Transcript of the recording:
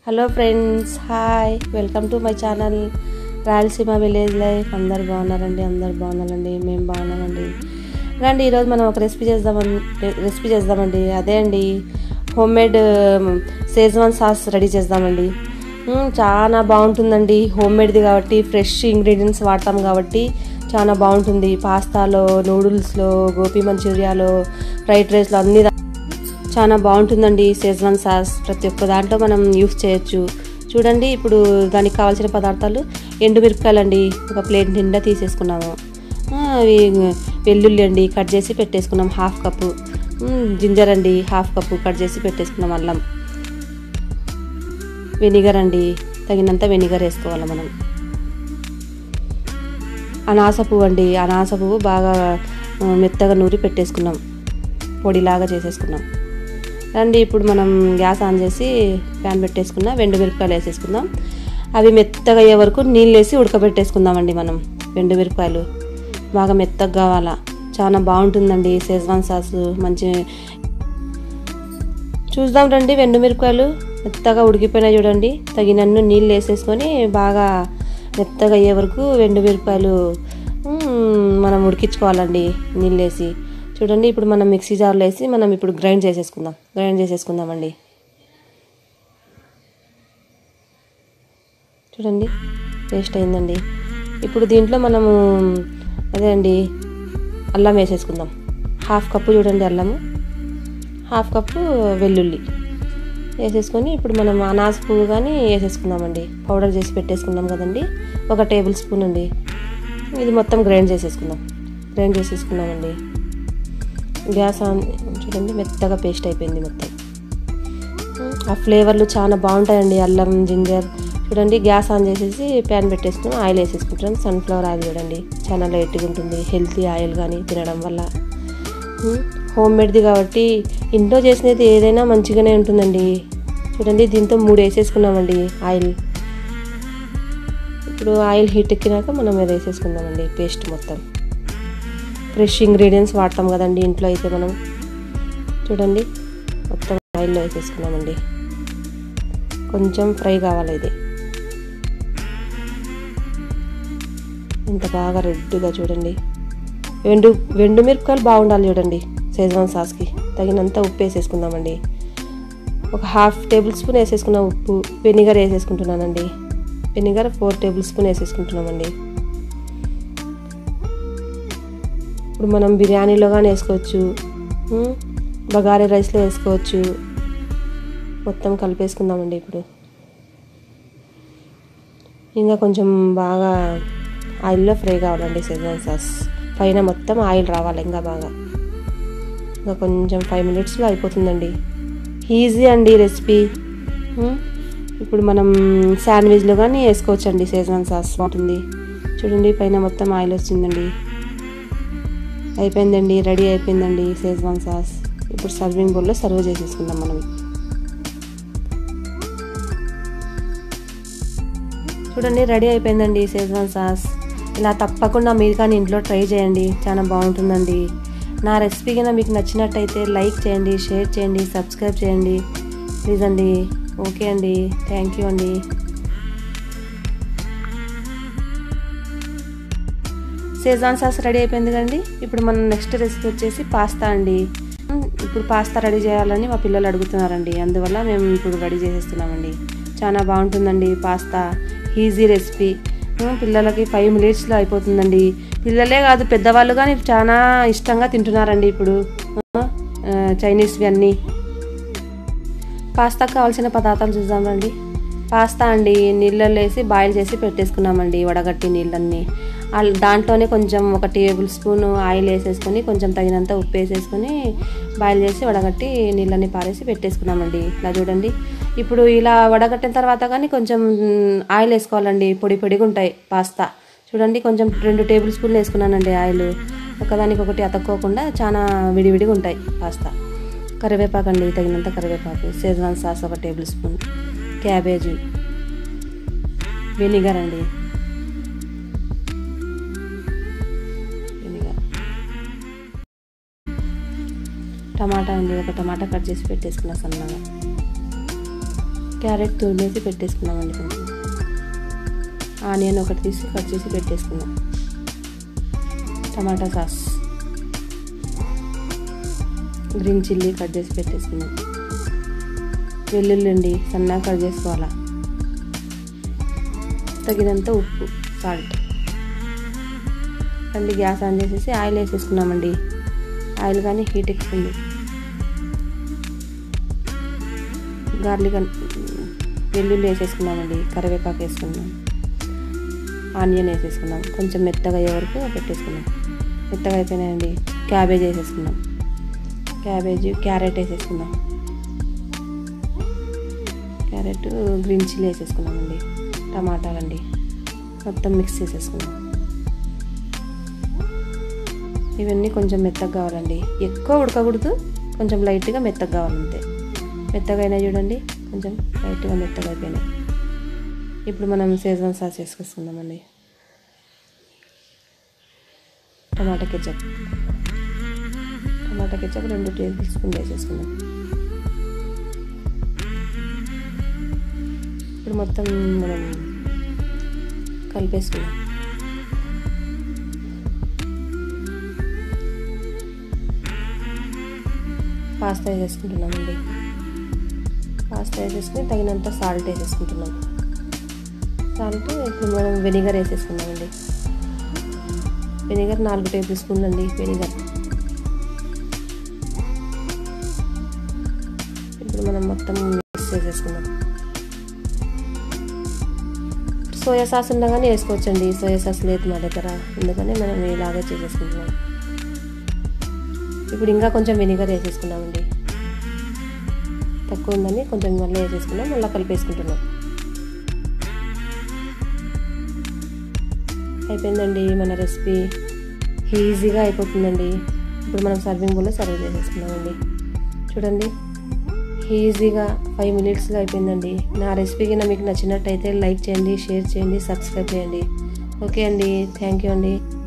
hello friends hi welcome to my channel Rayalaseema village life అందరు బాగున్నారండి అందరు బాగున్నారండి మేము బాగున్నామండి రండి ఈరోజు మనం ఒక రెసిపీ చేద్దామని రెసిపీ చేద్దామండి అదే అండి home made schezwan sauce ready చేద్దామండి మ్మ్, చాలా బాగుంటుందండి హోమ్ మేడ్ది కాబట్టి ఫ్రెష్ ఇంగ్రీడియంట్స్ వాడతాం కాబట్టి చాలా బాగుంటుంది పాస్తాలో నూడిల్స్లో గోపీ మంచూరియాలో ఫ్రైడ్ రైస్లో అన్ని దా- చాలా బాగుంటుందండి సేజ్వాన్ సాస్ ప్రతి ఒక్క దాంట్లో మనం యూస్ చేయొచ్చు చూడండి ఇప్పుడు దానికి కావాల్సిన పదార్థాలు ఎండుమిరపకాయలు అండి ఒక ప్లేట్ నిండా తీసేసుకున్నాము ఆ, అవి వెల్లుల్లి అండి కట్ చేసి పెట్టేసుకున్నాం హాఫ్ కప్పు మ్, జింజర్ అండి హాఫ్ కప్పు కట్ చేసి పెట్టేసుకున్నాం అల్లం వెనిగర్ అండి తగినంత వెనిగర్ వేసుకోవాలి మనం అనాస పువ్వు అండి అనాస పువ్వు బాగా ఆ, మెత్తగా నూరి పెట్టేసుకున్నాం పొడిలాగా చేసేసుకున్నాం రండి ఇప్పుడు మనం గ్యాస్ ఆన్ చేసి ప్యాన్ పెట్టేసుకున్నాం వెండు మిరపకాయలు వేసేసుకుందాం అవి మెత్తగా అయ్యే వరకు నీళ్ళు వేసి ఉడకబెట్టేసుకుందామండి మనం వెండు మిరపకాయలు బాగా మెత్తగా కావాలా చాలా బాగుంటుందండి సేజ్వాన్ సాస్ మంచి చూద్దాం రండి వెండు మిరపకాయలు మెత్తగా ఉడికిపోయినాయి చూడండి తగినన్ను నీళ్ళు వేసేసుకొని బాగా మెత్తగా అయ్యే వరకు వెండు మిరపకాయలు మ్మ్, మనం ఉడికించుకోవాలండి నీళ్ళు వేసి చూడండి ఇప్పుడు మనం మిక్సీ జార్లో వేసి మనం ఇప్పుడు గ్రైండ్ చేసేసుకుందాం గ్రైండ్ చేసేసుకుందామండి చూడండి పేస్ట్ అయిందండి ఇప్పుడు దీంట్లో మనము అదే అండి అల్లం వేసేసుకుందాం హాఫ్ కప్పు చూడండి అల్లము హాఫ్ కప్పు వెల్లుల్లి వేసేసుకొని ఇప్పుడు మనం అనాస పువ్వు కానీ వేసేసుకుందామండి పౌడర్ చేసి పెట్టేసుకుందాం కదండి ఒక టేబుల్ స్పూన్ అండి ఇది మొత్తం గ్రైండ్ చేసేసుకుందాం గ్రైండ్ చేసేసుకుందామండి గ్యాస్ ఆన్ చూడండి మెత్తగా పేస్ట్ అయిపోయింది మొత్తం ఆ ఫ్లేవర్లు చాలా బాగుంటాయండి అల్లం జింజర్ చూడండి గ్యాస్ ఆన్ చేసేసి ప్యాన్ పెట్టేసుకుని ఆయిల్ వేసేసుకుంటాం సన్ఫ్లవర్ ఆయిల్ చూడండి చాలా లైట్గా ఉంటుంది హెల్తీ ఆయిల్ కానీ తినడం వల్ల హోమ్ మేడ్ది కాబట్టి ఇంట్లో చేసినది ఏదైనా మంచిగానే ఉంటుందండి చూడండి దీంతో మూడు వేసేసుకున్నామండి ఆయిల్ ఇప్పుడు ఆయిల్ హీట్ ఎక్కినాక మనం అది వేసేసుకుందామండి పేస్ట్ మొత్తం ఫ్రెష్ ఇంగ్రీడియంట్స్ వాడతాం కదండి ఇంట్లో అయితే మనం చూడండి మొత్తం ఆయిల్లో వేసేసుకున్నామండి కొంచెం ఫ్రై కావాలి ఇది ఇంత బాగా రెడ్గా చూడండి వెండు వెండు మిరపకాయలు బాగుండాలి చూడండి సేజ్వాన్ సాస్కి తగినంత ఉప్పు వేసేసుకుందామండి ఒక హాఫ్ టేబుల్ స్పూన్ వేసేసుకున్న ఉప్పు వెనిగర్ వేసేసుకుంటున్నానండి వెనిగర్ ఫోర్ టేబుల్ స్పూన్ వేసేసుకుంటున్నామండి ఇప్పుడు మనం బిర్యానీలో కానీ వేసుకోవచ్చు ఉమ్, బగారే రైస్లో వేసుకోవచ్చు మొత్తం కలిపేసుకుందామండి ఇప్పుడు ఇంకా కొంచెం బాగా ఆయిల్లో ఫ్రై కావాలండి సెజ్వాన్ సాస్ పైన మొత్తం ఆయిల్ రావాలి ఇంకా బాగా ఇంకా కొంచెం ఫైవ్ మినిట్స్లో అయిపోతుందండి ఈజీ అండి రెసిపీ ఉమ్, ఇప్పుడు మనం శాండ్విచ్లో కానీ వేసుకోవచ్చు అండి సేజ్వాన్ సాస్ బాగుంటుంది చూడండి పైన మొత్తం ఆయిల్ వచ్చిందండి అయిపోయిందండి రెడీ అయిపోయిందండి సేజ్వాన్ సాస్ ఇప్పుడు సర్వింగ్ బౌల్లో సర్వ్ చేసేసుకుందాం మనం చూడండి రెడీ అయిపోయిందండి సేజ్వాన్ సాస్ ఇలా తప్పకుండా మీరు కానీ ఇంట్లో ట్రై చేయండి చాలా బాగుంటుందండి నా రెసిపీ కన్నా మీకు నచ్చినట్టయితే లైక్ చేయండి షేర్ చేయండి సబ్స్క్రైబ్ చేయండి ప్లీజ్ అండి ఓకే అండి థ్యాంక్ యూ అండి సేజాన్ సాస్ రెడీ అయిపోయింది కదండి ఇప్పుడు మనం నెక్స్ట్ రెసిపీ వచ్చేసి పాస్తా అండి ఉమ్, ఇప్పుడు పాస్తా రెడీ చేయాలని మా పిల్లలు అడుగుతున్నారండి అందువల్ల మేము ఇప్పుడు రెడీ చేసేస్తున్నామండి చాలా బాగుంటుందండి పాస్తా ఈజీ రెసిపీ ఉమ్, పిల్లలకి ఫైవ్ మినిట్స్లో అయిపోతుందండి పిల్లలే కాదు పెద్దవాళ్ళు కానీ చాలా ఇష్టంగా తింటున్నారండి ఇప్పుడు ఆ, చైనీస్వి అన్నీ పాస్తాకు కావాల్సిన పదార్థాలు చూద్దామండి పాస్తా అండి నీళ్ళల్లో వేసి బాయిల్ చేసి పెట్టేసుకున్నామండి వడగట్టి నీళ్ళన్నీ అల్- దాంట్లోనే కొంచెం ఒక టేబుల్ స్పూన్ ఆయిల్ వేసేసుకొని కొంచెం తగినంత ఉప్పు వేసేసుకొని బాయిల్ చేసి వడగట్టి నీళ్ళని పారేసి పెట్టేసుకున్నామండి ఇలా చూడండి ఇప్పుడు ఇలా వడగట్టిన తర్వాత కానీ కొంచెం మ్, ఆయిల్ వేసుకోవాలండి పొడి పొడిగా ఉంటాయి పాస్తా చూడండి కొంచెం రెండు టేబుల్ స్పూన్లు వేసుకున్నానండి ఆయిల్ ఒకదానికి ఒకటి అతక్కోకుండా చాలా విడివిడిగా ఉంటాయి పాస్తా కరివేపాకు అండి తగినంత కరివేపాకు సేజ్వాన్ సాస్ ఒక టేబుల్ స్పూన్ క్యాబేజీ వెనిగర్ అండి వెనిగర్ టమాటా అండి ఒక టమాటా కట్ చేసి పెట్టేసుకున్నా సన్నగా క్యారెట్ తురిమేసి పెట్టేసుకున్నామండి కొంచెం ఆనియన్ ఒకటి తీసి కట్ చేసి పెట్టేసుకున్నాం tomato sauce green chilli cut చేసి పెట్టేసుకున్నాం వెల్లుల్లి అండి సన్నగా కట్ చేసుకోవాలా తగినంత ఉప్పు సాల్ట్ అండి గ్యాస్ ఆన్ చేసేసి ఆయిల్ వేసేసుకున్నామండి ఆయిల్ కానీ హీట్ ఎక్కుతుంది గార్లిక్ వెల్లుల్లి వేసేసుకున్నామండి కరివేపాకు వేసుకున్నాం ఆనియన్ వేసేసుకున్నాం కొంచెం మెత్తగా అయ్యే వరకు పెట్టేసుకున్నాం మెత్తగా అయిపోయినాయండి క్యాబేజ్ వేసేసుకున్నాం క్యాబేజీ క్యారెట్ వేసేసుకున్నాం క్యారెట్ గ్రీన్ చిల్లీ వేసేసుకున్నామండి టమాటాలండి మొత్తం మిక్స్ చేసేసుకున్నాం ఇవన్నీ కొంచెం మెత్తగా కావాలండి ఎక్కువ ఉడకకూడదు కొంచెం లైట్గా మెత్తగా కావాలంతే మెత్తగా అయినా చూడండి కొంచెం లైట్గా మెత్తగా అయిపోయినాయి ఇప్పుడు మనం సేజ్వాన్ సాస్ వేసుకొస్తున్నామండి టమాటా కెచప్ టమాటా కెచప్ రెండు టేబుల్ స్పూన్ వేసేసుకుందాం ఇప్పుడు మొత్తం మనం కలిపేసుకుందాం పాస్తా వేసేసుకుంటున్నామండి పాస్తా వేసేసుకుని తగినంత సాల్ట్ వేసేసుకుంటున్నాం సాల్ట్ ఇప్పుడు మనం వెనిగర్ వేసేసుకున్నామండి వెనిగర్ నాలుగు టేబుల్ స్పూన్లు అండి వెనిగర్ ఇప్పుడు మనం మొత్తం మిక్స్ చేసేసుకుందాం సోయా సాస్ ఉన్నా కానీ వేసుకోవచ్చండి సోయా సాస్ లేదు మా దగ్గర అందుకని మనం ఇలాగే చేసేసుకుంటున్నాం ఇప్పుడు ఇంకా కొంచెం వెనిగర్ వేసేసుకున్నామండి తక్కువ ఉందని కొంచెం మళ్ళీ వేసేసుకున్నాం మళ్ళీ కలిపేసుకుంటున్నాం అయిపోయిందండి మన రెసిపీ ఈజీగా అయిపోతుందండి ఇప్పుడు మనం సర్వింగ్ బౌల్లో సర్వ్ చేసేసుకున్నామండి చూడండి ఈజీగా ఫైవ్ మినిట్స్లో అయిపోయిందండి నా రెసిపీ కింద మీకు నచ్చినట్టయితే లైక్ చేయండి షేర్ చేయండి సబ్స్క్రైబ్ చేయండి ఓకే అండి థ్యాంక్ యూ అండి